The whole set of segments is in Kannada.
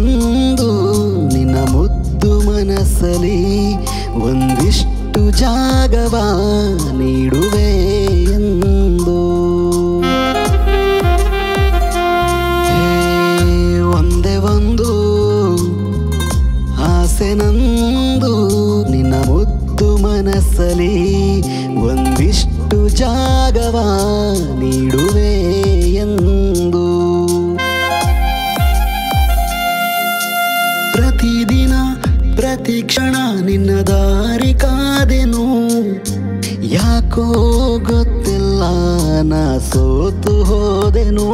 ನಂದು ನಿನ್ನ ಮುದ್ದು ಮನಸ್ಸಲಿ ಒಂದಿಷ್ಟು ಜಾಗವ ನೀಡುವೆ ಎಂದು ಹೇ, ಒಂದೇ ಒಂದು ಆಸೆ ನಂದು ನಿನ್ನ ಮುದ್ದು ಮನಸ್ಸಲಿ ಒಂದಿಷ್ಟು ಜಾಗವ ನೀಡುವೆ ಎಂದು ಪ್ರತಿದಿನ ಪ್ರತಿ ಕ್ಷಣ ನಿನ್ನ ದಾರಿ ಕಾದೆನು ಯಾಕೋ ಗೊತ್ತಿಲ್ಲ ನಾ ಸೋತು ಹೋದೆನು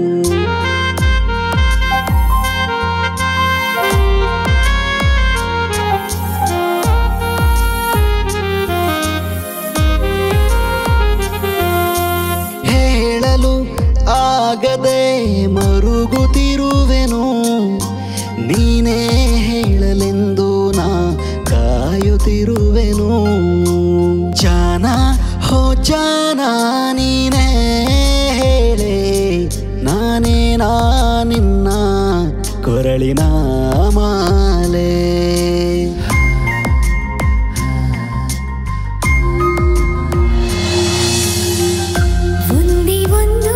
ಹೇಳಲು ಆಗದೆ ಮರುಗುತ್ತಿರುವೆನು ನೀನೇ ಹೇಳಲೆಂದು ನಾ ಕಾಯುತ್ತಿರುವೆನು ಜಾನ ಹೋ ಜಾನ ನೀನೇ ಹೇಳೆ ನಾನೇ ನಾ ನಿನ್ನ ಕೊರಳಿನ ಮಾಲೆ ಒಂದೇ ಒಂದು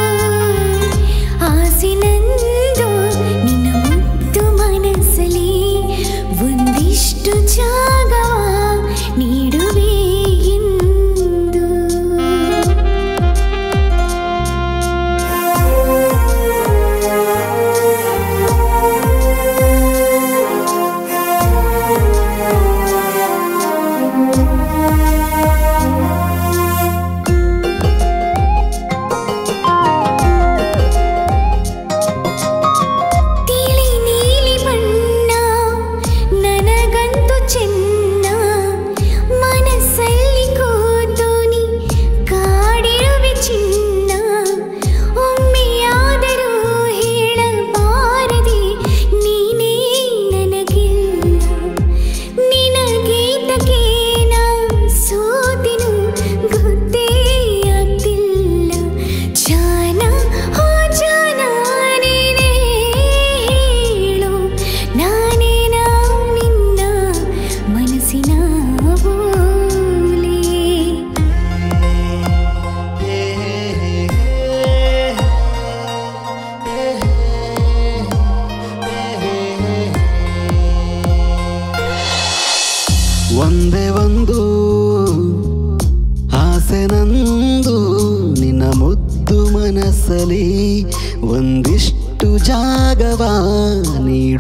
ಆಸಿನಂದು ನಿನ್ನ ಮುದ್ದು ಮನಸ್ಸಲಿ ಒಂದಿಷ್ಟು ಜಾಗವ ನೀಡುವೆ ಎಂದು ತಿಳಿ ನೀಲಿ ಬಣ್ಣ ನನಗಂತೂ ಚೆನ್ನ ಮನಸ್ಸಲ್ಲಿ ಕೂತು ನೀ ಕಾಡಿರುವೆ ಚಿನ್ನ ಒಮ್ಮೆಯಾದರೂ ಹೇಳಬಾರದೆ ನೀನೇ ನನಗಿಲ್ಲ ನಿನಗೀತಕ್ಕೆ ನಾ ಸೋತಿನು ಗೊತ್ತೇ ಆಗ್ತಿಲ್ಲ ಜಾನ ಹೋ ಜಾನ ನೀನೇ ಹೇಳು ನಾನೇ ನಾ ನಿನ್ನ ಮನಸ್ಸಿನ ಬೋಲೆ ಒಂದೇ ಒಂದು ಆಸೆ ನಂದು ನಿನ್ನ ಮುದ್ದು ಮನಸ್ಸಲಿ ಒಂದಿಷ್ಟು ಜಾಗವ ನೀಡು